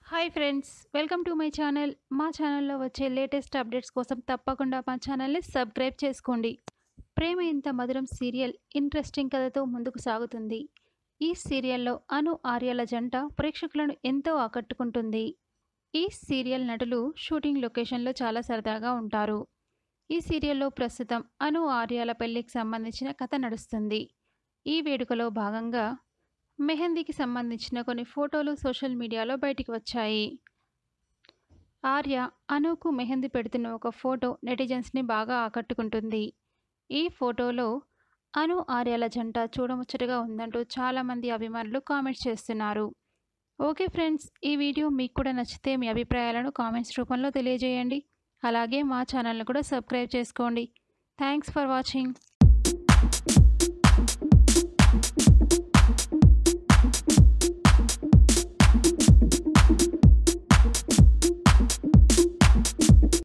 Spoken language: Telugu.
hi friends welcome to my channel మా ఛానల్లో వచ్చే లేటెస్ట్ అప్డేట్స్ కోసం తప్పకుండా మా ఛానల్ని సబ్స్క్రైబ్ చేసుకోండి ప్రేమ ఇంత మధురం సీరియల్ ఇంట్రెస్టింగ్ కథతో ముందుకు సాగుతుంది ఈ సీరియల్లో అను ఆర్యల జంట ప్రేక్షకులను ఎంతో ఆకట్టుకుంటుంది ఈ సీరియల్ నటులు షూటింగ్ లొకేషన్లో చాలా సరదాగా ఉంటారు ఈ సీరియల్లో ప్రస్తుతం అను ఆర్యాల పెళ్లికి సంబంధించిన కథ నడుస్తుంది ఈ వేడుకలో భాగంగా మెహందీకి సంబంధించిన కొన్ని ఫోటోలు సోషల్ మీడియాలో బయటికి వచ్చాయి ఆర్య అనుకు మెహందీ పెడుతున్న ఒక ఫోటో నెటిజన్స్ని బాగా ఆకట్టుకుంటుంది ఈ ఫోటోలో అను ఆర్యాల జంట చూడముచ్చటగా ఉందంటూ చాలామంది అభిమానులు కామెంట్స్ చేస్తున్నారు ఓకే ఫ్రెండ్స్ ఈ వీడియో మీకు కూడా నచ్చితే మీ అభిప్రాయాలను కామెంట్స్ రూపంలో తెలియజేయండి అలాగే మా ఛానల్ని కూడా సబ్స్క్రైబ్ చేసుకోండి థ్యాంక్స్ ఫర్ వాచింగ్